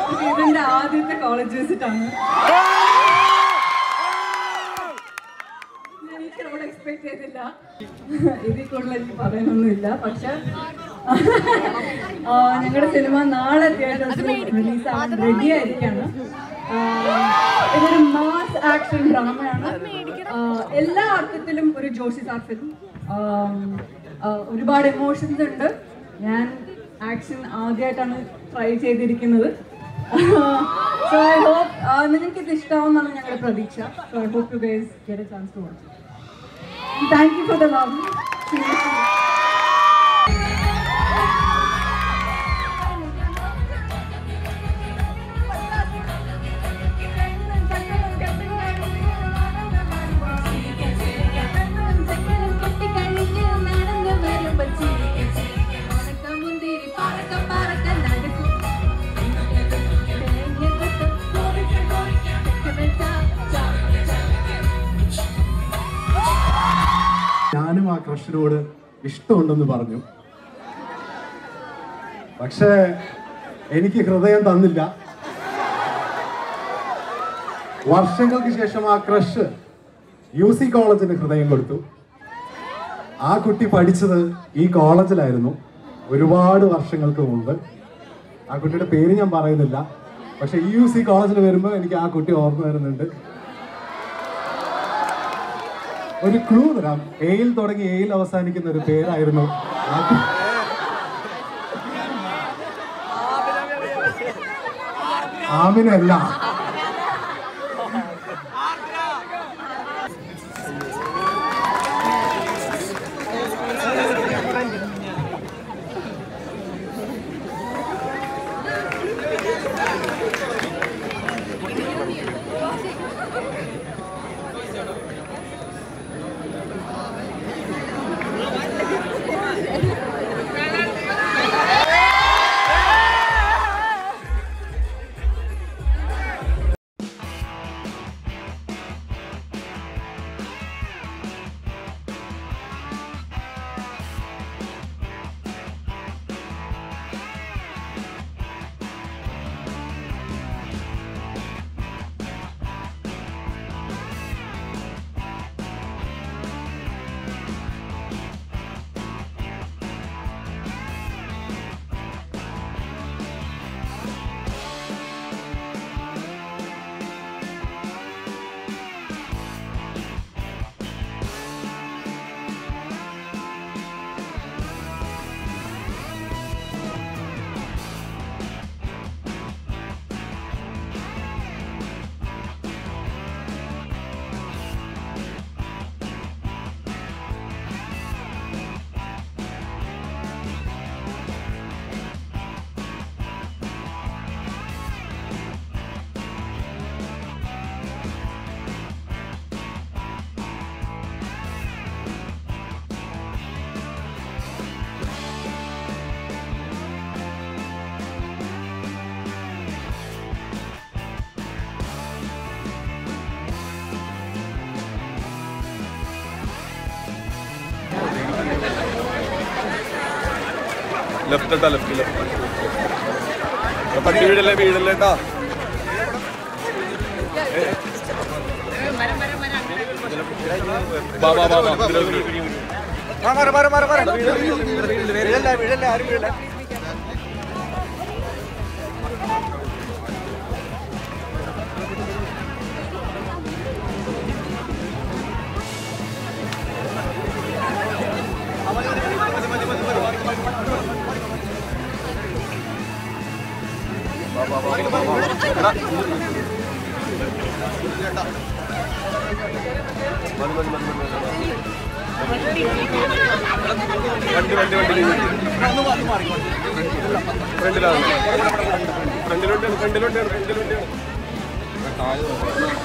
ഇതിന്റെ ആദ്യത്തെ college visit ആണ് ഞാൻ ഈ ക്രൗഡ് എക്സ്പെക്ട് ചെയ്തില്ല ഇതിൽ കൂടുതൽ എനിക്ക് പറയാനൊന്നുമില്ല പക്ഷെ ഞങ്ങളുടെ സിനിമ നാളെ തിയേറ്റേഴ്സിൽ റിലീസ് ആവാൻ റെഡി ആയിരിക്കാണ് ആ, ഇതൊരു മാസ് ആക്ഷൻ ഡ്രാമയാണ് ആ, എല്ലാ അർത്ഥത്തിലും ഒരു ജോഷി സാർ ഫിലിം ഒരുപാട് എമോഷൻസ് ഉണ്ട് ഞാൻ ആക്ഷൻ ആദ്യമായിട്ടാണ് ട്രൈ ചെയ്തിരിക്കുന്നത് സോ ഐ ഹോപ്പ് നിങ്ങൾക്ക് ഇത് ഇഷ്ടമാവുമെന്നാണ് ഞങ്ങളുടെ പ്രതീക്ഷ so I hope you guys get a chance to watch thank you for the love ഞാനും ആ ക്രഷിനോട് ഇഷ്ടമുണ്ടെന്ന് പറഞ്ഞു പക്ഷേ എനിക്ക് ഹൃദയം തന്നില്ല വർഷങ്ങൾക്ക് ശേഷം ആ ക്രഷ് യു സി കോളേജിന് ഹൃദയം കൊടുത്തു ആ കുട്ടി പഠിച്ചത് ഈ കോളേജിലായിരുന്നു ഒരുപാട് വർഷങ്ങൾക്ക് മുമ്പ് ആ കുട്ടിയുടെ പേര് ഞാൻ പറയുന്നില്ല പക്ഷെ ഈ യു സി കോളേജിൽ വരുമ്പോൾ എനിക്ക് ആ കുട്ടി ഓർമ്മ വരുന്നുണ്ട് ഒരു ക്ലൂ തരാം എയിൽ തുടങ്ങി എയിൽ അവസാനിക്കുന്ന ഒരു പേരായിരുന്നു ആ കു- ആമിനല്ല ലെഫ്റ്റ് ഇട്ടാ ലെഫ്റ്റ് ലെഫ്റ്റ് തട്ടി വീടല്ലേ വീടല്ലേ കേട്ടാ ബാ ബാ ബാ ബാ ഇതിലൊരു വണ്ടി വണ്ടി വണ്ടി ഫ്രണ്ടിലാണ് ഫ്രണ്ടിലോട്ടാണ് ഫ്രണ്ടിലോട്ടാണ് ഫ്രണ്ടിലോട്ടാണ്